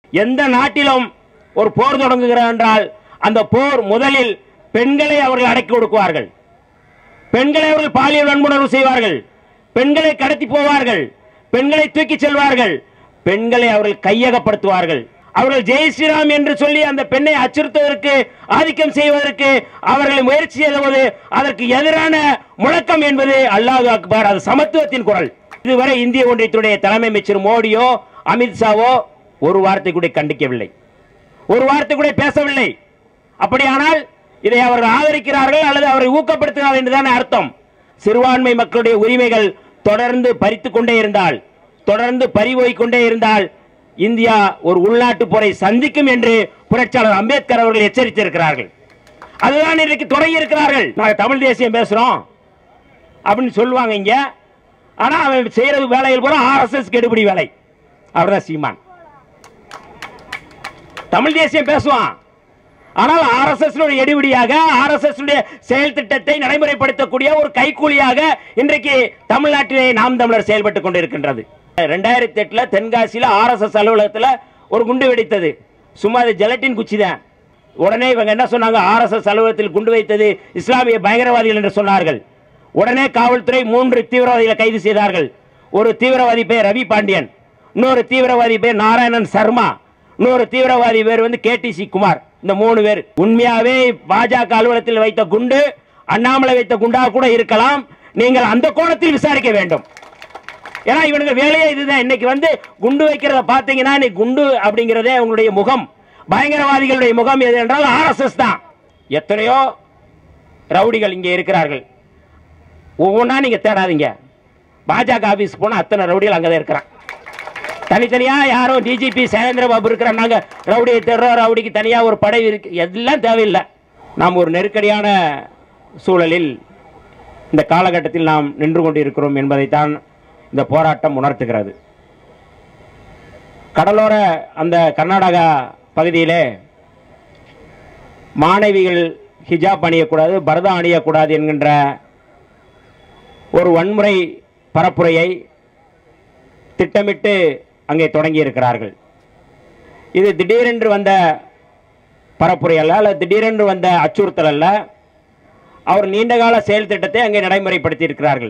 எந்த நாட்டிலும் ஒரு போர் தொடங்குகிறார் என்றால் அந்த போர் முதலில் பெண்களை அவர்கள் அடக்கி ஒடுக்குவார்கள் பெண்களை அவர்கள் பாலியல் வன்புணர்வு செய்வார்கள் பெண்களை கடத்தி போவார்கள் பெண்களை தூக்கி செல்வார்கள் பெண்களை அவர்கள் கையகப்படுத்துவார்கள் அவர்கள் ஜெய் ஸ்ரீராம் என்று சொல்லி அந்த பெண்ணை அச்சுறுத்துவதற்கு ஆதிக்கம் செய்வதற்கு அவர்களை முயற்சி செய்வது அதற்கு எதிரான முழக்கம் என்பது அல்லாஹ் அக்பர் அது சமத்துவத்தின் குரல் இதுவரை இந்திய ஒன்றியத்துடைய தலைமை அமைச்சர் மோடியோ அமித்ஷாவோ ஒரு வார்த்தை கூட கண்டிக்கவில்லை ஒரு வார்த்தை கூட பேசவில்லை அப்படியானால் இதை அவர்கள் ஆதரிக்கிறார்கள் அல்லது அவரை ஊக்கப்படுத்துகிறார்கள் என்றுதான் அர்த்தம் சிறுபான்மை மக்களுடைய உரிமைகள் தொடர்ந்து பறித்துக் கொண்டே இருந்தால் தொடர்ந்து பறிபோய் கொண்டே இருந்தால் இந்தியா ஒரு உள்நாட்டு போரை சந்திக்கும் என்று புரட்சியாளர் அம்பேத்கர் அவர்கள் எச்சரித்திருக்கிறார்கள் அதுதான் இன்றைக்கு தொடங்கி இருக்கிறார்கள் நாங்க தமிழ் தேசியம் பேசுறோம் அப்படின்னு சொல்லுவாங்க இங்க ஆனா அவன் செய்யறது வேலையில் பூரா ஆர்எஸ்எஸ் கெடுபிடி வேலை அவர்தான் சீமான் தமிழ் தேசியம் பேசுவான் ஆனால் ஆர்எஸ்எஸ் எடுபடியாக ஆர்எஸ்எஸ் செயல் திட்டத்தை நடைமுறைப்படுத்தக்கூடிய ஒரு கைக்கூலியாக இன்றைக்கு தமிழ்நாட்டிலே நாம் தமிழர் செயல்பட்டுக் கொண்டிருக்கின்றது ரெண்டாயிரத்தி எட்டுல தென்காசியில ஆர்எஸ்எஸ் அலுவலகத்தில் ஒரு குண்டு வெடித்தது சும்மா அது ஜெலட்டின் குச்சி தான் உடனே இவங்க என்ன சொன்னாங்க ஆர்எஸ்எஸ் அலுவலகத்தில் குண்டு வைத்தது இஸ்லாமிய பயங்கரவாதிகள் என்று சொன்னார்கள் உடனே காவல்துறை மூன்று தீவிரவாதிகளை கைது செய்தார்கள் ஒரு தீவிரவாதி பேர் ரவி பாண்டியன் இன்னொரு தீவிரவாதி பேர் நாராயணன் சர்மா இன்னொரு தீவிரவாதி பேர் வந்து கேடிசி குமார் இந்த மூணு பேர் உண்மையாவே பாஜக அலுவலகத்தில் வைத்த குண்டு அண்ணாமலை வைத்த குண்டா கூட இருக்கலாம் நீங்கள் அந்த கோணத்தில் விசாரிக்க வேண்டும் ஏன்னா இவனுக்கு வேலையே இதுதான் இன்னைக்கு வந்து குண்டு வைக்கிறத பாத்தீங்கன்னா இன்னைக்கு குண்டு அப்படிங்கிறதே உங்களுடைய முகம் பயங்கரவாதிகளுடைய முகம் எது என்றால் ஆர்எஸ்எஸ் தான் எத்தனையோ ரவுடிகள் இங்கே இருக்கிறார்கள் ஒவ்வொன்றா நீங்க தேடாதீங்க பாஜக ஆபீஸ் போனா அத்தனை ரவுடிகள் அங்கதான் இருக்கிறான் தனித்தனியா யாரோ டிஜிபி சைலேந்திர பாபு இருக்கிற நாங்க ரவுடியை தேடுறோம் ரவுடிக்கு தனியா ஒரு படை இருக்கு எல்லாம் தேவையில்லை நாம் ஒரு நெருக்கடியான சூழலில் இந்த காலகட்டத்தில் நாம் நின்று கொண்டிருக்கிறோம் என்பதைத்தான் இந்த போராட்டம் உணர்த்துகிறது கடலோர அந்த கர்நாடகா பகுதியிலே மாணவிகள் ஹிஜாப் அணியக்கூடாது பரதா அணியக்கூடாது என்கின்ற ஒரு வன்முறை பரப்புரையை திட்டமிட்டு அங்கே தொடங்கி இருக்கிறார்கள் இது திடீரென்று வந்த பரப்புரை அல்ல அல்லது திடீரென்று வந்த அச்சுறுத்தல் அல்ல அவர் நீண்டகால செயல் திட்டத்தை அங்கே நடைமுறைப்படுத்தி இருக்கிறார்கள்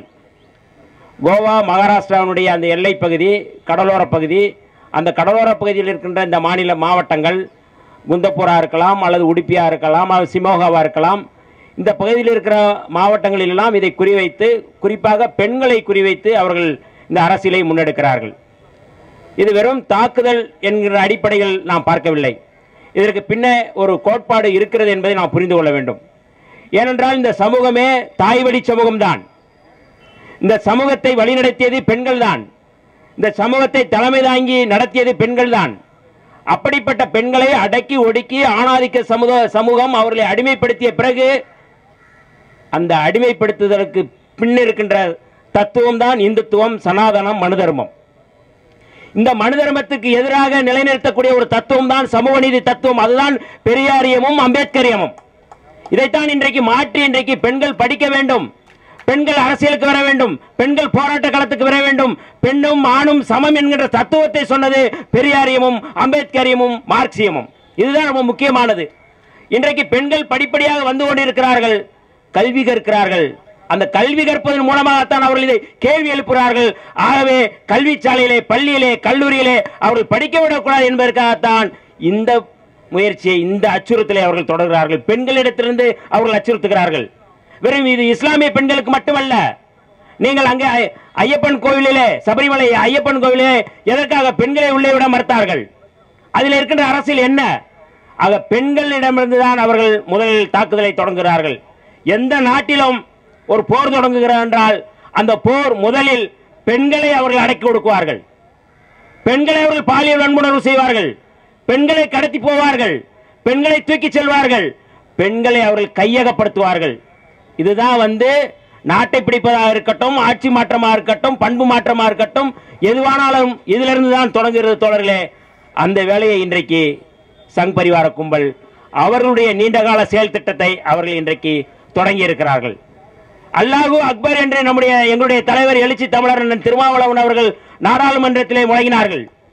கோவா மகாராஷ்டிராவினுடைய அந்த எல்லைப் பகுதி கடலோர பகுதி அந்த கடலோர பகுதியில் இருக்கின்ற இந்த மாநில மாவட்டங்கள் குந்தப்பூரா இருக்கலாம் அல்லது உடுப்பியா இருக்கலாம் அல்லது சிமோகாவா இருக்கலாம் இந்த பகுதியில் இருக்கிற மாவட்டங்களில் எல்லாம் இதை குறிவைத்து குறிப்பாக பெண்களை குறிவைத்து அவர்கள் இந்த அரசியலை முன்னெடுக்கிறார்கள் இது வெறும் தாக்குதல் என்கிற அடிப்படையில் நாம் பார்க்கவில்லை இதற்கு பின்ன ஒரு கோட்பாடு இருக்கிறது என்பதை நாம் புரிந்து கொள்ள வேண்டும் ஏனென்றால் இந்த சமூகமே தாய்வழி சமூகம்தான் இந்த சமூகத்தை வழிநடத்தியது பெண்கள் தான் இந்த சமூகத்தை தலைமை தாங்கி நடத்தியது பெண்கள் தான் அப்படிப்பட்ட பெண்களை அடக்கி ஒடுக்கி ஆணாதிக்க சமூக சமூகம் அவர்களை அடிமைப்படுத்திய பிறகு அந்த அடிமைப்படுத்துதலுக்கு பின் இருக்கின்ற தத்துவம் தான் இந்துத்துவம் சனாதனம் மனு தர்மம் இந்த மனு தர்மத்துக்கு எதிராக நிலைநிறுத்தக்கூடிய ஒரு தத்துவம் தான் சமூக நீதி தத்துவம் அதுதான் பெரியாரியமும் அம்பேத்கரியமும் இதைத்தான் இன்றைக்கு மாற்றி இன்றைக்கு பெண்கள் படிக்க வேண்டும் பெண்கள் அரசியலுக்கு வர வேண்டும் பெண்கள் போராட்ட களத்துக்கு வர வேண்டும் பெண்ணும் ஆணும் சமம் என்கின்ற தத்துவத்தை சொன்னது பெரியாரியமும் அம்பேத்கரியமும் மார்க்சியமும் இதுதான் ரொம்ப முக்கியமானது இன்றைக்கு பெண்கள் படிப்படியாக வந்து கொண்டிருக்கிறார்கள் கல்வி கற்கிறார்கள் அந்த கல்வி கற்பதன் மூலமாகத்தான் அவர்கள் இதை கேள்வி எழுப்புகிறார்கள் ஆகவே கல்வி சாலையிலே பள்ளியிலே கல்லூரியிலே அவர்கள் படிக்க விடக்கூடாது என்பதற்காகத்தான் இந்த முயற்சியை இந்த அச்சுறுத்தலை அவர்கள் தொடர்கிறார்கள் பெண்களிடத்திலிருந்து அவர்கள் அச்சுறுத்துகிறார்கள் வெறும் இது இஸ்லாமிய பெண்களுக்கு மட்டுமல்ல நீங்கள் அங்கே ஐ- ஐயப்பன் கோவிலிலே சபரிமலை ஐயப்பன் கோவிலே எதற்காக பெண்களை உள்ளே விட மறுத்தார்கள் அதில் இருக்கின்ற அரசியல் என்ன ஆக பெண்களிடமிருந்து தான் அவர்கள் முதலில் தாக்குதலை தொடங்குகிறார்கள் எந்த நாட்டிலும் ஒரு போர் தொடங்குகிறார் என்றால் அந்த போர் முதலில் பெண்களை அவர்கள் அடக்கி ஒடுக்குவார்கள் பெண்களை அவர்கள் பாலியல் வன்புணர்வு செய்வார்கள் பெண்களை கடத்தி போவார்கள் பெண்களை தூக்கி செல்வார்கள் பெண்களை அவர்கள் கையகப்படுத்துவார்கள் இதுதான் வந்து நாட்டை பிடிப்பதாக இருக்கட்டும் ஆட்சி மாற்றமாக இருக்கட்டும் பண்பு மாற்றமாக இருக்கட்டும் எதுவானாலும் இதிலிருந்து தான் தொடங்குகிறது தோழர்களே அந்த வேலையை இன்றைக்கு சங் பரிவார கும்பல் அவர்களுடைய நீண்டகால செயல் திட்டத்தை அவர்கள் இன்றைக்கு தொடங்கி இருக்கிறார்கள் அல்லாஹு அக்பர் என்று நம்முடைய எங்களுடைய தலைவர் எழுச்சி தமிழர் அண்ணன் திருமாவளவன் அவர்கள் நாடாளுமன்றத்திலே முழங்கினார்கள்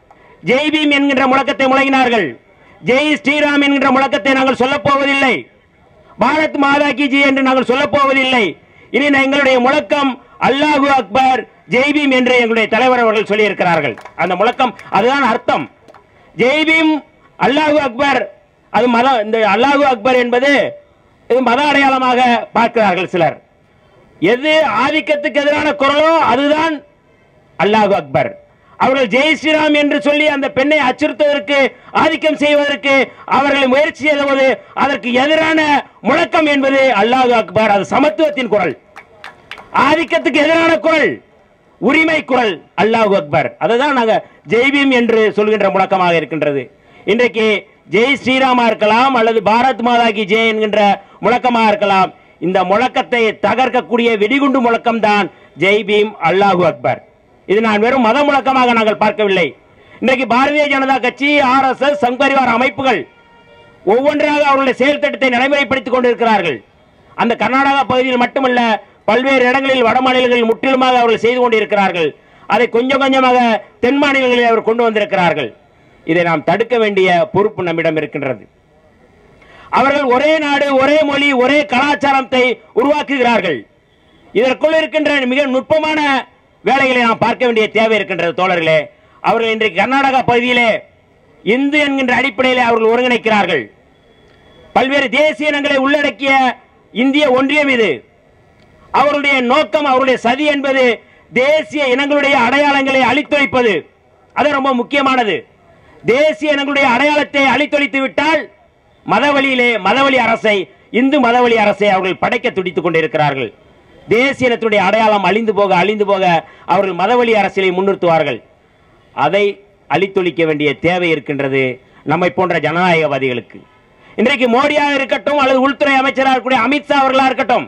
ஜெய் பீம் என்கின்ற முழக்கத்தை முழங்கினார்கள் ஜெய் ஸ்ரீராம் என்கின்ற முழக்கத்தை நாங்கள் சொல்லப் போவதில்லை பாரத் மாதா கி ஜி என்று நாங்கள் சொல்லப் போவதில்லை இனி நான் எங்களுடைய முழக்கம் அல்லாஹு அக்பர் ஜெய் பீம் என்று எங்களுடைய தலைவர் அவர்கள் சொல்லியிருக்கிறார்கள் அந்த முழக்கம் அதுதான் அர்த்தம் ஜெய் பீம் அல்லாஹு அக்பர் அது மத இந்த அல்லாஹு அக்பர் என்பது இது மத அடையாளமாக பார்க்கிறார்கள் சிலர் எது ஆதிக்கத்துக்கு எதிரான குரலோ அதுதான் அல்லாஹு அக்பர் அவர்கள் ஜெய் ஸ்ரீராம் என்று சொல்லி அந்த பெண்ணை அச்சுறுத்துவதற்கு ஆதிக்கம் செய்வதற்கு அவர்களை முயற்சி செய்வது அதற்கு எதிரான முழக்கம் என்பது அல்லாஹு அக்பர் அது சமத்துவத்தின் குரல் ஆதிக்கத்துக்கு எதிரான குரல் உரிமை குரல் அல்லாஹு அக்பர் அதுதான் நாங்க ஜெய்பீம் என்று சொல்கின்ற முழக்கமாக இருக்கின்றது இன்றைக்கு ஜெய் ஸ்ரீராமா இருக்கலாம் அல்லது பாரத் மாதா கி ஜெய் என்கின்ற முழக்கமாக இருக்கலாம் இந்த முழக்கத்தை தகர்க்கக்கூடிய வெடிகுண்டு முழக்கம் தான் ஜெய் பீம் அல்லாஹு அக்பர் இது நான் வெறும் மத முழக்கமாக நாங்கள் பார்க்கவில்லை இன்றைக்கு பாரதிய ஜனதா கட்சி ஆர்எஸ்எஸ் சங்கரிவார அமைப்புகள் ஒவ்வொன்றாக அவர்களுடைய செயல் திட்டத்தை நடைமுறைப்படுத்திக் கொண்டிருக்கிறார்கள் அந்த கர்நாடகா பகுதியில் மட்டுமல்ல பல்வேறு இடங்களில் வட மாநிலங்களில் முற்றிலுமாக அவர்கள் செய்து கொண்டிருக்கிறார்கள் அதை கொஞ்சம் கொஞ்சமாக தென் மாநிலங்களில் அவர் கொண்டு வந்திருக்கிறார்கள் இதை நாம் தடுக்க வேண்டிய பொறுப்பு நம்மிடம் இருக்கின்றது அவர்கள் ஒரே நாடு ஒரே மொழி ஒரே கலாச்சாரத்தை உருவாக்குகிறார்கள் இதற்குள் இருக்கின்ற மிக நுட்பமான வேலைகளை நாம் பார்க்க வேண்டிய தேவை இருக்கின்றது தோழர்களே அவர்கள் இன்றைக்கு கர்நாடகா பகுதியிலே இந்து என்கின்ற அடிப்படையில் அவர்கள் ஒருங்கிணைக்கிறார்கள் பல்வேறு தேசிய இனங்களை உள்ளடக்கிய இந்திய ஒன்றியம் இது அவருடைய நோக்கம் அவருடைய சதி என்பது தேசிய இனங்களுடைய அடையாளங்களை அழித்தொழிப்பது அது ரொம்ப முக்கியமானது தேசிய இனங்களுடைய அடையாளத்தை அழித்தொழித்து விட்டால் மதவழியிலே மதவழி அரசை இந்து மதவழி அரசை அவர்கள் படைக்க துடித்துக் கொண்டிருக்கிறார்கள் தேசிய இனத்துடைய அடையாளம் அழிந்து போக அழிந்து போக அவர்கள் மதவழி அரசியலை முன்னிறுத்துவார்கள் அதை அழித்தொழிக்க வேண்டிய தேவை இருக்கின்றது நம்மை போன்ற ஜனநாயகவாதிகளுக்கு இன்றைக்கு மோடியாக இருக்கட்டும் அல்லது உள்துறை அமைச்சராக இருக்கக்கூடிய அமித்ஷா அவர்களாக இருக்கட்டும்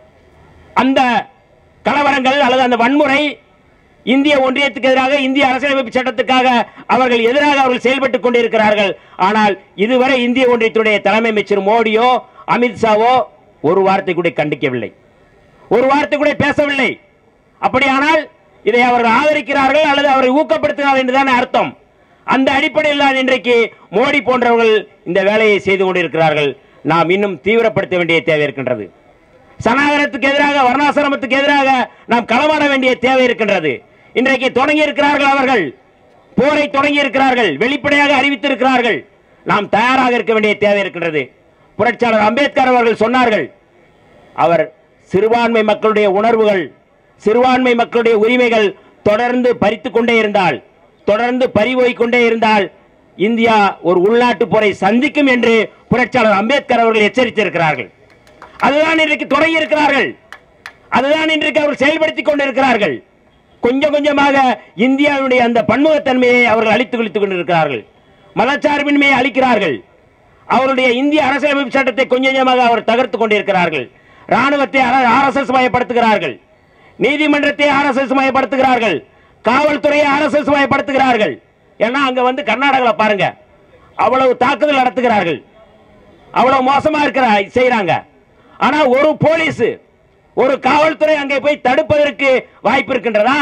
அந்த கலவரங்கள் அல்லது அந்த வன்முறை இந்திய ஒன்றியத்துக்கு எதிராக இந்திய அரசியலமைப்பு சட்டத்துக்காக அவர்கள் எதிராக அவர்கள் செயல்பட்டுக் கொண்டிருக்கிறார்கள் ஆனால் இதுவரை இந்திய ஒன்றியத்துடைய தலைமை அமைச்சர் மோடியோ அமித்ஷாவோ ஒரு வார்த்தை கூட கண்டிக்கவில்லை ஒரு வார்த்தை கூட பேசவில்லை அப்படியானால் இதை அவர்கள் ஆதரிக்கிறார்கள் அல்லது அவரை ஊக்கப்படுத்துகிறார்கள் என்றுதானே அர்த்தம் அந்த அடிப்படையில் தான் இன்றைக்கு மோடி போன்றவர்கள் இந்த வேலையை செய்து கொண்டிருக்கிறார்கள் நாம் இன்னும் தீவிரப்படுத்த வேண்டிய தேவை இருக்கின்றது சனாதனத்துக்கு எதிராக வர்ணாசிரமத்துக்கு எதிராக நாம் களமாட வேண்டிய தேவை இருக்கின்றது இன்றைக்கு தொடங்கி இருக்கிறார்கள் அவர்கள் போரை தொடங்கி இருக்கிறார்கள் வெளிப்படையாக அறிவித்திருக்கிறார்கள் நாம் தயாராக இருக்க வேண்டிய தேவை இருக்கின்றது புரட்சியாளர் அம்பேத்கர் அவர்கள் சொன்னார்கள் அவர் சிறுபான்மை மக்களுடைய உணர்வுகள் சிறுபான்மை மக்களுடைய உரிமைகள் தொடர்ந்து பறித்துக் கொண்டே இருந்தால் தொடர்ந்து பறிபோய் கொண்டே இருந்தால் இந்தியா ஒரு உள்நாட்டு போரை சந்திக்கும் என்று புரட்சியாளர் அம்பேத்கர் அவர்கள் எச்சரித்திருக்கிறார்கள் அதுதான் இன்றைக்கு தொடங்கி இருக்கிறார்கள் அதுதான் இன்றைக்கு அவர்கள் செயல்படுத்திக் கொண்டிருக்கிறார்கள் கொஞ்சம் கொஞ்சமாக இந்தியாவுடைய அந்த பன்முகத்தன்மையை அவர்கள் அழித்து குளித்துக் கொண்டிருக்கிறார்கள் மதச்சார்பின்மையை அளிக்கிறார்கள் அவருடைய இந்திய அரசியலமைப்பு சட்டத்தை கொஞ்சம் கொஞ்சமாக அவர் தகர்த்து கொண்டிருக்கிறார்கள் ராணுவத்தை ஆர்எஸ்எஸ் மயப்படுத்துகிறார்கள் நீதிமன்றத்தை ஆர்எஸ்எஸ் மயப்படுத்துகிறார்கள் காவல்துறையை ஆர்எஸ்எஸ் மயப்படுத்துகிறார்கள் ஏன்னா அங்க வந்து கர்நாடகாவில் பாருங்க அவ்வளவு தாக்குதல் நடத்துகிறார்கள் அவ்வளவு மோசமா இருக்கிற செய்யறாங்க ஆனா ஒரு போலீஸ் ஒரு காவல்துறை அங்கே போய் தடுப்பதற்கு வாய்ப்பு இருக்கின்றதா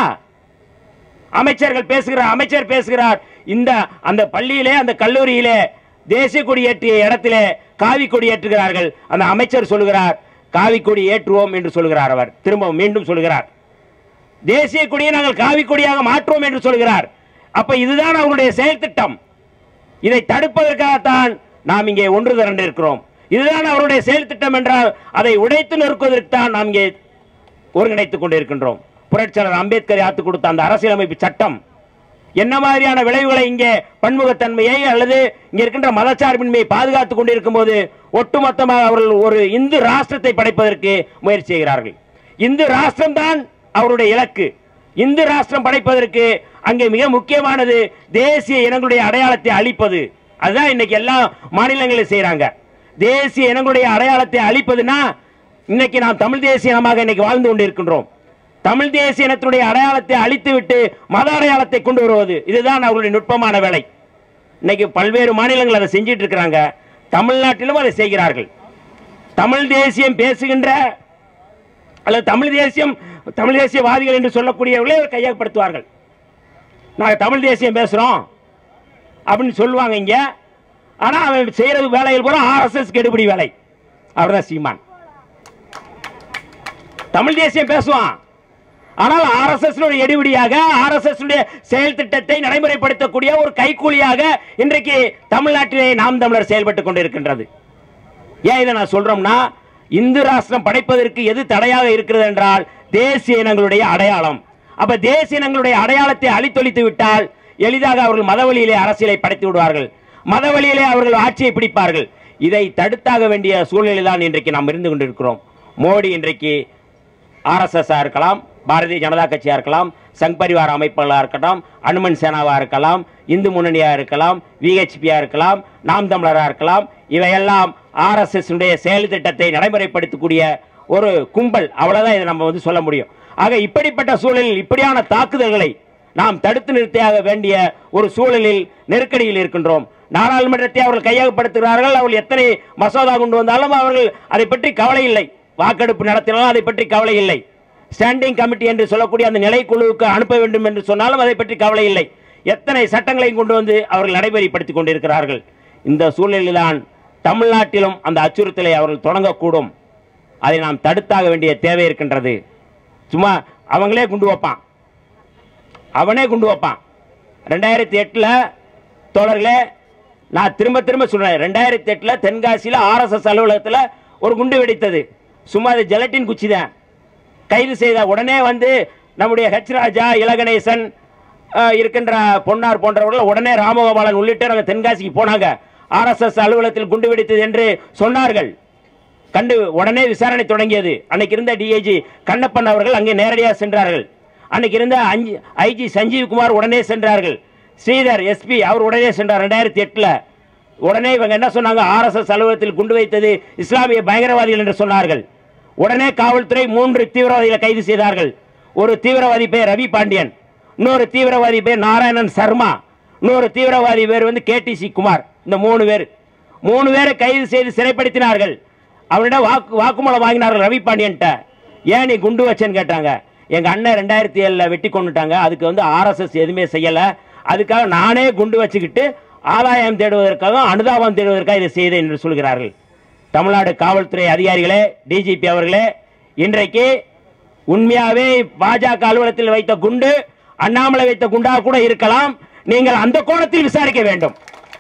அமைச்சர்கள் பேசுகிறார் அமைச்சர் பேசுகிறார் இந்த அந்த பள்ளியிலே அந்த கல்லூரியிலே தேசிய கொடி ஏற்றிய இடத்திலே காவி கொடி ஏற்றுகிறார்கள் அந்த அமைச்சர் சொல்லுகிறார் காவி கொடி ஏற்றுவோம் என்று சொல்கிறார் அவர் திரும்ப மீண்டும் சொல்கிறார் தேசிய கொடியை நாங்கள் காவி கொடியாக மாற்றுவோம் என்று சொல்கிறார் அப்ப இதுதான் அவருடைய செயல் திட்டம் இதை தடுப்பதற்காகத்தான் நாம் இங்கே ஒன்று திரண்டு இருக்கிறோம் இதுதான் அவருடைய செயல் திட்டம் என்றால் அதை உடைத்து நொறுக்குவதற்கு தான் நாம் இங்கே ஒருங்கிணைத்துக் கொண்டிருக்கின்றோம் புரட்சியாளர் அம்பேத்கர் யாத்து கொடுத்த அந்த அரசியலமைப்பு சட்டம் என்ன மாதிரியான விளைவுகளை இங்கே பன்முகத்தன்மையை அல்லது இங்கே இருக்கின்ற மதச்சார்பின்மையை பாதுகாத்துக் கொண்டிருக்கும் போது ஒட்டுமொத்தமாக அவர்கள் ஒரு இந்து ராஷ்டிரத்தை படைப்பதற்கு முயற்சி செய்கிறார்கள் இந்து ராஷ்டிரம் தான் அவருடைய இலக்கு இந்து ராஷ்டிரம் படைப்பதற்கு அங்கே மிக முக்கியமானது தேசிய இனங்களுடைய அடையாளத்தை அழிப்பது அதுதான் இன்னைக்கு எல்லா மாநிலங்களிலும் செய்யறாங்க தேசிய இனங்களுடைய அடையாளத்தை அழிப்பதுன்னா இன்னைக்கு நாம் தமிழ் தேசிய இனமாக இன்னைக்கு வாழ்ந்து கொண்டிருக்கின்றோம் தமிழ் தேசிய இனத்துடைய அடையாளத்தை அழித்துவிட்டு மத அடையாளத்தை கொண்டு வருவது இதுதான் அவர்களுடைய நுட்பமான வேலை இன்னைக்கு பல்வேறு மாநிலங்கள் அதை செஞ்சிட்டு இருக்கிறாங்க தமிழ்நாட்டிலும் அதை செய்கிறார்கள் தமிழ் தேசியம் பேசுகின்ற அல்லது தமிழ் தேசியம் தமிழ் தேசியவாதிகள் என்று சொல்லக்கூடியவர்களே அவர் கையகப்படுத்துவார்கள் நாங்கள் தமிழ் தேசியம் பேசுகிறோம் அப்படின்னு சொல்லுவாங்க இங்க ஆனா அவன் செய்யறது வேலையில் பூரா ஆர்எஸ்எஸ் கெடுபிடி வேலை அவர்தான் சீமான் தமிழ் தேசியம் பேசுவான் ஆனால் ஆர்எஸ்எஸ் எடுபடியாக ஆர்எஸ்எஸ் செயல் திட்டத்தை நடைமுறைப்படுத்தக்கூடிய ஒரு கைக்கூலியாக இன்றைக்கு தமிழ்நாட்டிலே நாம் தமிழர் செயல்பட்டுக் கொண்டிருக்கின்றது ஏன் இதை நான் சொல்றோம்னா இந்து ராஷ்டிரம் படைப்பதற்கு எது தடையாக இருக்கிறது என்றால் தேசிய இனங்களுடைய அடையாளம் அப்ப தேசிய இனங்களுடைய அடையாளத்தை அழித்தொழித்து விட்டால் எளிதாக அவர்கள் மதவழியிலே அரசியலை படைத்து விடுவார்கள் மதவழியிலே அவர்கள் ஆட்சியை பிடிப்பார்கள் இதை தடுத்தாக வேண்டிய சூழ்நிலை தான் இன்றைக்கு நாம் இருந்து கொண்டிருக்கிறோம் மோடி இன்றைக்கு ஆர்எஸ்எஸ் இருக்கலாம் பாரதிய ஜனதா கட்சியா இருக்கலாம் சங் பரிவார அமைப்புகளாக இருக்கட்டும் அனுமன் சேனாவா இருக்கலாம் இந்து முன்னணியா இருக்கலாம் விஹெச்பியா இருக்கலாம் நாம் தமிழரா இருக்கலாம் இவையெல்லாம் ஆர்எஸ்எஸ் செயல் திட்டத்தை நடைமுறைப்படுத்தக்கூடிய ஒரு கும்பல் அவ்வளவுதான் இதை நம்ம வந்து சொல்ல முடியும் ஆக இப்படிப்பட்ட சூழலில் இப்படியான தாக்குதல்களை நாம் தடுத்து நிறுத்தியாக வேண்டிய ஒரு சூழலில் நெருக்கடியில் இருக்கின்றோம் நாடாளுமன்றத்தை அவர்கள் கையகப்படுத்துகிறார்கள் அவர்கள் எத்தனை மசோதா கொண்டு வந்தாலும் அவர்கள் அதை பற்றி கவலை இல்லை வாக்கெடுப்பு நடத்தினாலும் அதை பற்றி கவலை இல்லை ஸ்டாண்டிங் கமிட்டி என்று சொல்லக்கூடிய அந்த நிலைக்குழுவுக்கு அனுப்ப வேண்டும் என்று சொன்னாலும் அதை பற்றி கவலை இல்லை எத்தனை சட்டங்களையும் கொண்டு வந்து அவர்கள் நடைமுறைப்படுத்திக் கொண்டிருக்கிறார்கள் இந்த சூழ்நிலையில்தான் தமிழ்நாட்டிலும் அந்த அச்சுறுத்தலை அவர்கள் தொடங்கக்கூடும் அதை நாம் தடுத்தாக வேண்டிய தேவை இருக்கின்றது சும்மா அவங்களே குண்டு வைப்பான் அவனே குண்டு வைப்பான் ரெண்டாயிரத்தி எட்டில் தோழர்களே நான் திரும்ப திரும்ப சொல்றேன் ரெண்டாயிரத்தி எட்டில் தென்காசியில் ஆர்எஸ்எஸ் அலுவலகத்தில் ஒரு குண்டு வெடித்தது சும்மா அது ஜெலட்டின் குச்சி தான் கைது செய்த உடனே வந்து நம்முடைய ஹெச் ராஜா இலகணேசன் அஹ், இருக்கின்ற பொன்னார் போன்றவர்கள் உடனே ராமகோபாலன் உள்ளிட்ட நாங்கள் தென்காசிக்கு போனாங்க ஆர்எஸ்எஸ் அலுவலகத்தில் குண்டு வெடித்தது என்று சொன்னார்கள் கண்டு உடனே விசாரணை தொடங்கியது அன்னைக்கு இருந்த டிஐஜி கண்ணப்பன் அவர்கள் அங்கே நேரடியாக சென்றார்கள் அன்னைக்கு இருந்த அஞ்சு ஐஜி சஞ்சீவ் குமார் உடனே சென்றார்கள் ஸ்ரீதர் எஸ்பி அவர் உடனே சென்றார் ரெண்டாயிரத்தி எட்டில் உடனே இவங்க என்ன சொன்னாங்க ஆர்எஸ்எஸ் அலுவலகத்தில் குண்டு வைத்தது இஸ்லாமிய பயங்கரவாதிகள் என்று சொன்னார்கள் உடனே காவல்துறை மூன்று தீவிரவாதிகளை கைது செய்தார்கள் ஒரு தீவிரவாதி பேர் ரவி பாண்டியன் இன்னொரு தீவிரவாதி பேர் நாராயணன் சர்மா இன்னொரு தீவிரவாதி பேர் வந்து கேடிசி குமார் இந்த மூணு பேர் மூணு பேரை கைது செய்து சிறைப்படுத்தினார்கள் அவனிடம் வாக்கு வாக்குமூலம் வாங்கினார்கள் ரவி பாண்டியன்ட்ட ஏன் நீ குண்டு வச்சேன்னு கேட்டாங்க எங்க அண்ணன் ரெண்டாயிரத்தி ஏழுல வெட்டி கொண்டுட்டாங்க அதுக்கு வந்து ஆர்எஸ்எஸ் எதுவுமே செய்யல அதுக்காக நானே குண்டு வச்சுக்கிட்டு ஆதாயம் தேடுவதற்காக அனுதாபம் தேடுவதற்காக இதை செய்தேன் என்று சொல்கிறார்கள் தமிழ்நாடு காவல்துறை அதிகாரிகளே டிஜிபி அவர்களே இன்றைக்கு உண்மையாவே பாஜக அலுவலகத்தில் வைத்த குண்டு அண்ணாமலை வைத்த குண்டாக கூட இருக்கலாம் நீங்கள் அந்த கோணத்தில் விசாரிக்க வேண்டும்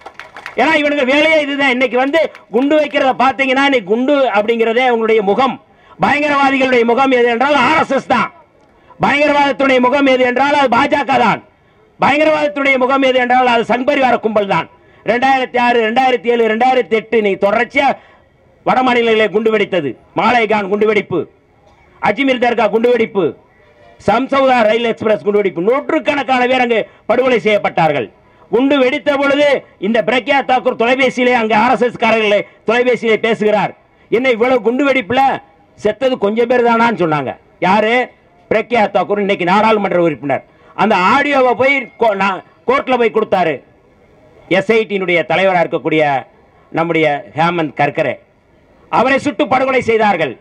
ஏன்னா இவனுக்கு வேலையே இதுதான் இன்னைக்கு வந்து குண்டு வைக்கிறத பாத்தீங்கன்னா இன்னைக்கு குண்டு அப்படிங்கிறதே உங்களுடைய முகம் பயங்கரவாதிகளுடைய முகம் எது என்றால் ஆர்எஸ்எஸ் தான் பயங்கரவாதத்துடைய முகம் எது என்றால் அது பாஜக தான் பயங்கரவாதத்துடைய முகம் எது என்றால் அது சங்பரிவார கும்பல் தான் ரெண்டாயிரத்தி ஆறு ரெண்டாயிரத்தி ஏழு ரெண்டாயிரத்தி எட்டு நீ தொடர்ச்சியா வட மாநிலங்களிலே குண்டு வெடித்தது மாலைகான் குண்டு வெடிப்பு அஜ்மீர் தர்கா குண்டுவெடிப்பு சம்சௌதா ரயில் எக்ஸ்பிரஸ் குண்டுவெடிப்பு நூற்றுக்கணக்கான பேர் அங்கு படுகொலை செய்யப்பட்டார்கள் குண்டு வெடித்த பொழுது இந்த பிரக்யா தாக்கூர் தொலைபேசியிலே அங்கே ஆர்எஸ்எஸ் காரர்களே தொலைபேசியிலே பேசுகிறார் என்ன இவ்வளவு குண்டு வெடிப்புல செத்தது கொஞ்சம் பேர் தானான்னு சொன்னாங்க யாரு பிரக்யா தாக்கூர் இன்னைக்கு நாடாளுமன்ற உறுப்பினர் அந்த ஆடியோவை போய் கோ- நான் கோர்ட்ல போய் கொடுத்தாரு எஸ்ஐடியினுடைய தலைவராக இருக்கக்கூடிய நம்முடைய ஹேமந்த் கர்கரே அவரை சுட்டு படுகொலை செய்தார்கள்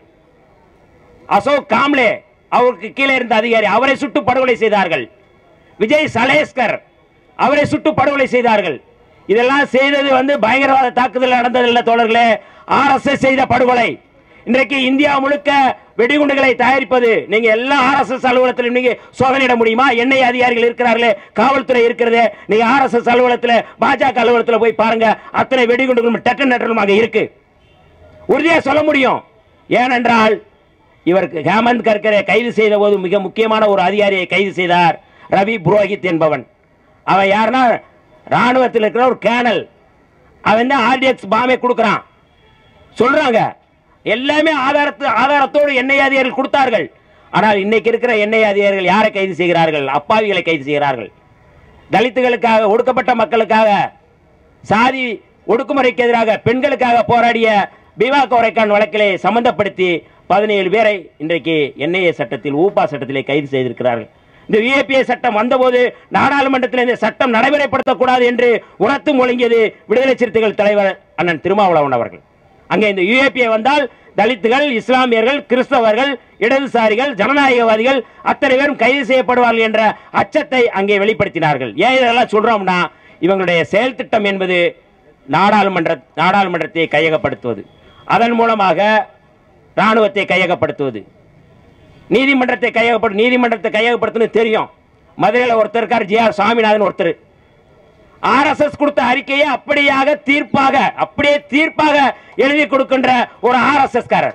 அசோக் காம்லே அவருக்கு கீழே இருந்த அதிகாரி அவரை சுட்டு படுகொலை செய்தார்கள் விஜய் சலேஸ்கர் அவரை சுட்டு படுகொலை செய்தார்கள் இதெல்லாம் செய்தது வந்து பயங்கரவாத தாக்குதல் நடந்ததில்லை தோழர்களே ஆர்எஸ்எஸ் செய்த படுகொலை இன்றைக்கு இந்தியா முழுக்க வெடிகுண்டுகளை தயாரிப்பது நீங்க எல்லா ஆர்எஸ்எஸ் அலுவலகத்திலும் நீங்க சோதனையிட முடியுமா எண்ணெய் அதிகாரிகள் இருக்கிறார்களே காவல்துறை இருக்கிறதே நீங்க ஆர்எஸ்எஸ் அலுவலகத்தில் பாஜக அலுவலகத்தில் போய் பாருங்க அத்தனை வெடிகுண்டுகளும் டெட்டனேட்டரும் அங்கே இருக்கு உறுதியா சொல்ல முடியும் ஏனென்றால் இவருக்கு ஹேமந்த் கர்கரை கைது செய்த போது மிக முக்கியமான ஒரு அதிகாரியை கைது செய்தார் ரவி புரோஹித் என்பவன் அவன் யாருன்னா ராணுவத்தில் இருக்கிற ஒரு கேனல் அவன் தான் ஆர்டிஎக்ஸ் பாமே கொடுக்குறான் சொல்றாங்க எல்லாமே ஆதாரத்து ஆதாரத்தோடு எண்ணெய் அதிகாரிகள் கொடுத்தார்கள் ஆனால் இன்னைக்கு இருக்கிற எண்ணெய் அதிகாரிகள் யாரை கைது செய்கிறார்கள் அப்பாவிகளை கைது செய்கிறார்கள் தலித்துகளுக்காக ஒடுக்கப்பட்ட மக்களுக்காக சாதி ஒடுக்குமுறைக்கு எதிராக பெண்களுக்காக போராடிய பீமா கோரைக்கான் வழக்கிலே சம்பந்தப்படுத்தி பதினேழு பேரை இன்றைக்கு என்ஐஏ சட்டத்தில் ஊப்பா சட்டத்திலே கைது செய்திருக்கிறார்கள் இந்த விஏபிஏ சட்டம் வந்தபோது நாடாளுமன்றத்தில் இந்த சட்டம் நடைமுறைப்படுத்தக்கூடாது என்று உரத்து முழங்கியது விடுதலை சிறுத்தைகள் தலைவர் அண்ணன் திருமாவளவன் அவர்கள் அங்கே இந்த யுஏபிஏ வந்தால் தலித்துகள் இஸ்லாமியர்கள் கிறிஸ்தவர்கள் இடதுசாரிகள் ஜனநாயகவாதிகள் அத்தனை பேரும் கைது செய்யப்படுவார்கள் என்ற அச்சத்தை அங்கே வெளிப்படுத்தினார்கள் ஏன் இதெல்லாம் சொல்றோம்னா இவங்களுடைய செயல் திட்டம் என்பது நாடாளுமன்ற நாடாளுமன்றத்தை கையகப்படுத்துவது அதன் மூலமாக இராணுவத்தை கையகப்படுத்துவது நீதிமன்றத்தை கையகப்படு நீதிமன்றத்தை கையகப்படுத்தணும் தெரியும் மதுரையில் ஒருத்தர் இருக்கார் ஜி ஆர் சாமிநாதன் ஒருத்தர் ஆர்எஸ்எஸ் கொடுத்த அறிக்கையை அப்படியாக தீர்ப்பாக அப்படியே தீர்ப்பாக எழுதி கொடுக்கின்ற ஒரு ஆர்எஸ்எஸ் காரர்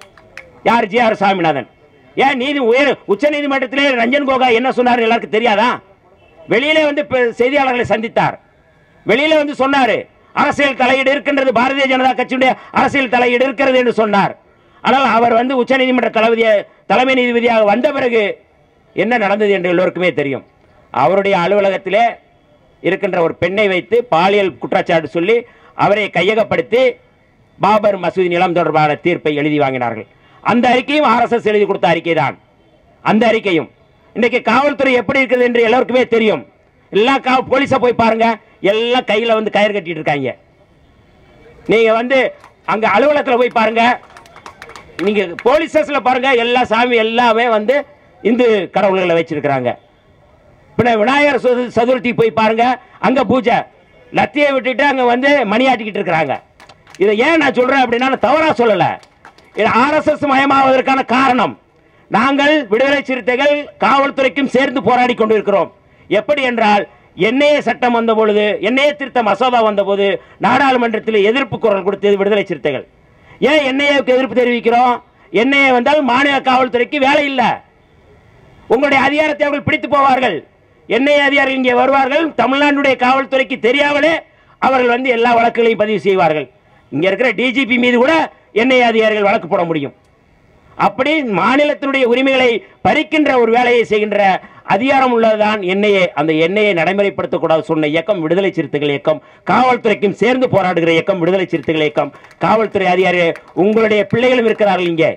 யார் ஜி ஆர் சாமிநாதன் ஏன் நீதி உயர் உச்ச நீதிமன்றத்திலே ரஞ்சன் கோகாய் என்ன சொன்னார் எல்லாருக்கும் தெரியாதா வெளியிலே வந்து ப- செய்தியாளர்களை சந்தித்தார் வெளியில வந்து சொன்னாரு அரசியல் தலையீடு இருக்கின்றது பாரதிய ஜனதா கட்சியுடைய அரசியல் தலையீடு இருக்கிறது என்று சொன்னார் ஆனால் அவர் வந்து உச்சநீதிமன்ற தளபதி தலைமை நீதிபதியாக வந்த பிறகு என்ன நடந்தது என்று எல்லோருக்குமே தெரியும் அவருடைய அலுவலகத்திலே இருக்கின்ற ஒரு பெண்ணை வைத்து பாலியல் குற்றச்சாட்டு சொல்லி அவரை கையகப்படுத்தி பாபர் மசூதி நிலம் தொடர்பான தீர்ப்பை எழுதி வாங்கினார்கள் அந்த அறிக்கையும் ஆர்எஸ்எஸ் எழுதி கொடுத்த அறிக்கை தான் அந்த அறிக்கையும் இன்னைக்கு காவல்துறை எப்படி இருக்குது என்று எல்லோருக்குமே தெரியும் எல்லாம் கா போலீஸை போய் பாருங்க எல்லாம் கையில் வந்து கயிறு கட்டிட்டு இருக்காங்க நீங்க வந்து அங்க அலுவலகத்தில் போய் பாருங்க நீங்க போலீஸ் ஸ்டேஷன்ல பாருங்க எல்லா சாமி எல்லாமே வந்து இந்து கடவுள்களை வச்சிருக்கிறாங்க பின்ன விநாயகர் சது- சதுர்த்தி போய் பாருங்க அங்க பூஜை லத்தியை விட்டுட்டு அங்க வந்து மணியாட்டிக்கிட்டு இருக்கிறாங்க இதை ஏன் நான் சொல்றேன் அப்படின்னா நான் தவறா சொல்லல இது ஆர்எஸ்எஸ் மயமாவதற்கான காரணம் நாங்கள் விடுதலை சிறுத்தைகள் காவல்துறைக்கும் சேர்ந்து போராடி கொண்டிருக்கிறோம் எப்படி என்றால் என்ஐஏ சட்டம் வந்த பொழுது என்ஐஏ திருத்த மசோதா வந்தபோது நாடாளுமன்றத்தில் எதிர்ப்பு குரல் கொடுத்தது விடுதலை சிறுத்தைகள் ஏன் என்ஐஏவுக்கு எதிர்ப்பு தெரிவிக்கிறோம் என்ஐஏ வந்தால் மாநில காவல்துறைக்கு வேலை இல்லை உங்களுடைய அதிகாரத்தை அவர்கள் பிடித்து போவார்கள் என்ஐஏ அதிகாரிகள் இங்கே வருவார்கள் தமிழ்நாட்டுடைய காவல்துறைக்கு தெரியாமலே அவர்கள் வந்து எல்லா வழக்குகளையும் பதிவு செய்வார்கள் இங்க இருக்கிற டிஜிபி மீது கூட என்ஐஏ அதிகாரிகள் வழக்கு போட முடியும் அப்படி மாநிலத்தினுடைய உரிமைகளை பறிக்கின்ற ஒரு வேலையை செய்கின்ற அதிகாரம் உள்ளதுதான் என்ஐஏ அந்த என்ஐஏ நடைமுறைப்படுத்தக்கூடாது சொன்ன இயக்கம் விடுதலை சிறுத்தைகள் இயக்கம் காவல்துறைக்கும் சேர்ந்து போராடுகிற இயக்கம் விடுதலை சிறுத்தைகள் இயக்கம் காவல்துறை அதிகாரிகள் உங்களுடைய பிள்ளைகளும் இருக்கிறார்கள் இங்கே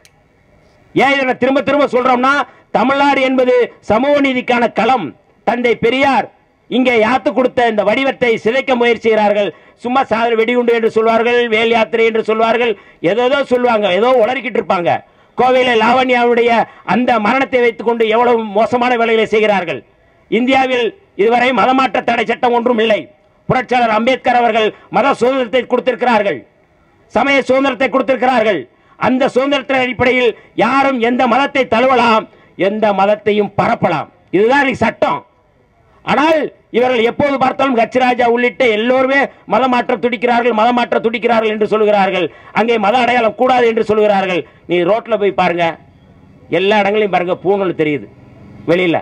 ஏன் இதை நான் திரும்ப திரும்ப சொல்றோம்னா தமிழ்நாடு என்பது சமூக நீதிக்கான களம் தந்தை பெரியார் இங்கே யாத்து கொடுத்த இந்த வடிவத்தை சிதைக்க முயற்சிக்கிறார்கள் சும்மா சாதனை வெடிகுண்டு என்று சொல்வார்கள் வேல் யாத்திரை என்று சொல்வார்கள் ஏதோ சொல்லுவாங்க ஏதோ உளறிக்கிட்டு இருப்பாங்க கோவையில் லாவண்யாவுடைய அந்த மரணத்தை வைத்துக்கொண்டு எவ்வளவு மோசமான வேலைகளை செய்கிறார்கள் இந்தியாவில் இதுவரை மதமாற்ற தடை சட்டம் ஒன்றும் இல்லை புரட்சியாளர் அம்பேத்கர் அவர்கள் மத சுதந்திரத்தை கொடுத்திருக்கிறார்கள் சமய சுதந்திரத்தை கொடுத்திருக்கிறார்கள் அந்த சுதந்திரத்தின் அடிப்படையில் யாரும் எந்த மதத்தை தழுவலாம் எந்த மதத்தையும் பரப்பலாம் இதுதான் இன்னைக்கு சட்டம் ஆனால் இவர்கள் எப்போது பார்த்தாலும் கச்சிராஜா உள்ளிட்ட எல்லோருமே மதம் மாற்ற துடிக்கிறார்கள் மதம் மாற்ற துடிக்கிறார்கள் என்று சொல்கிறார்கள் அங்கே மத அடையாளம் கூடாது என்று சொல்கிறார்கள் நீ ரோட்ல போய் பாருங்க எல்லா இடங்களையும் பாருங்க பூணூல் தெரியுது வெளியில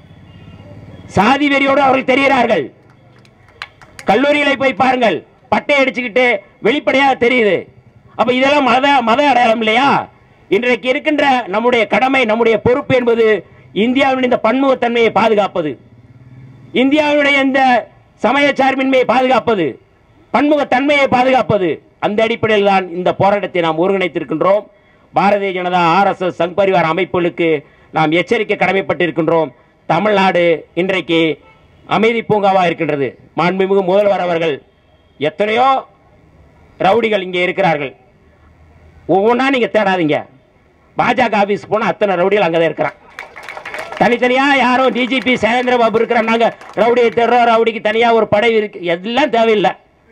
சாதி வெறியோடு அவர்கள் தெரிகிறார்கள் கல்லூரிகளை போய் பாருங்கள் பட்டை அடிச்சுக்கிட்டு வெளிப்படையாக தெரியுது அப்ப இதெல்லாம் மத மத அடையாளம் இல்லையா இன்றைக்கு இருக்கின்ற நம்முடைய கடமை நம்முடைய பொறுப்பு என்பது இந்தியாவின் இந்த பன்முகத்தன்மையை பாதுகாப்பது இந்தியாவுடைய இந்த சமய சார்பின்மையை பாதுகாப்பது பன்முகத்தன்மையை பாதுகாப்பது அந்த அடிப்படையில் தான் இந்த போராட்டத்தை நாம் ஒருங்கிணைத்திருக்கின்றோம் பாரதிய ஜனதா ஆர்எஸ்எஸ் சங் பரிவார் அமைப்புகளுக்கு நாம் எச்சரிக்கை கடமைப்பட்டிருக்கின்றோம் தமிழ்நாடு இன்றைக்கு அமைதி பூங்காவாக இருக்கின்றது மாண்புமிகு முதல்வர் அவர்கள் எத்தனையோ ரவுடிகள் இங்கே இருக்கிறார்கள் ஒவ்வொன்றா நீங்கள் தேடாதீங்க பாஜக ஆஃபீஸ் போனால் அத்தனை ரவுடிகள் அங்கே தான் இருக்கிறான் தனித்தனியா யாரும் டிஜிபி சேலேந்திர பாபு இருக்கிற நாங்க ரவுடியை தேடுறோம் ரவுடிக்கு தனியா ஒரு படை இருக்கு எல்லாம் தேவையில்லை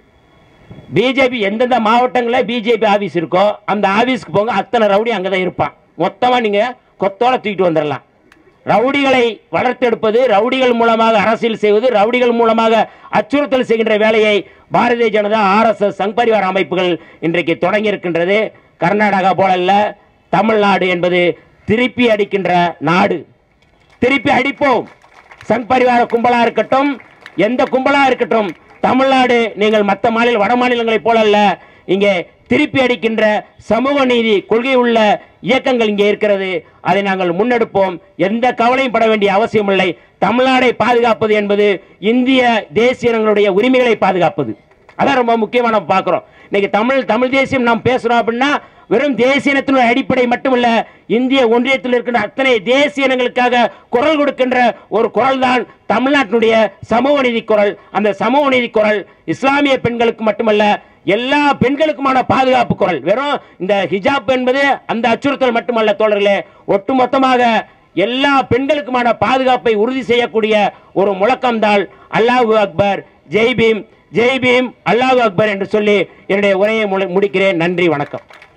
பிஜேபி எந்தெந்த மாவட்டங்களில் பிஜேபி ஆபீஸ் இருக்கோ அந்த ஆபீஸ்க்கு போங்க அத்தனை ரவுடி அங்கே தான் இருப்பான் மொத்தமா நீங்க கொத்தோட தூக்கிட்டு வந்துடலாம் ரவுடிகளை வளர்த்தெடுப்பது ரவுடிகள் மூலமாக அரசியல் செய்வது ரவுடிகள் மூலமாக அச்சுறுத்தல் செய்கின்ற வேலையை பாரதிய ஜனதா ஆர்எஸ்எஸ் சங் பரிவார அமைப்புகள் இன்றைக்கு தொடங்கி இருக்கின்றது கர்நாடகா போலல்ல தமிழ்நாடு என்பது திருப்பி அடிக்கின்ற நாடு திருப்பி அடிப்போம் சங் பரிவார கும்பலா இருக்கட்டும் எந்த கும்பலா இருக்கட்டும் தமிழ்நாடு நீங்கள் மற்ற மாநில வட மாநிலங்களைப் போல அல்ல இங்கே திருப்பி அடிக்கின்ற சமூக நீதி கொள்கை உள்ள இயக்கங்கள் இங்கே இருக்கிறது அதை நாங்கள் முன்னெடுப்போம் எந்த கவலையும் பட வேண்டிய அவசியம் இல்லை தமிழ்நாடை பாதுகாப்பது என்பது இந்திய தேசிய இனங்களுடைய உரிமைகளை பாதுகாப்பது அதான் ரொம்ப முக்கியமான பார்க்கிறோம் இன்னைக்கு தமிழ் தமிழ் தேசியம் நாம் பேசுறோம் அப்படின்னா வெறும் தேசிய இனத்தினுடைய அடிப்படை மட்டுமல்ல இந்திய ஒன்றியத்தில் இருக்கின்ற அத்தனை தேசிய இனங்களுக்காக குரல் கொடுக்கின்ற ஒரு குரல் தான் தமிழ்நாட்டினுடைய சமூக நீதி குரல் அந்த சமூக நீதி குரல் இஸ்லாமிய பெண்களுக்கு மட்டுமல்ல எல்லா பெண்களுக்குமான பாதுகாப்பு குரல் வெறும் இந்த ஹிஜாப் என்பது அந்த அச்சுறுத்தல் மட்டுமல்ல தோழர்களே ஒட்டுமொத்தமாக எல்லா பெண்களுக்குமான பாதுகாப்பை உறுதி செய்யக்கூடிய ஒரு முழக்கம்தான் அல்லாஹு அக்பர் ஜெய் பீம் ஜெய் பீம் அல்லாஹ் அக்பர் என்று சொல்லி என்னுடைய உரையை முடி- முடிக்கிறேன் நன்றி வணக்கம்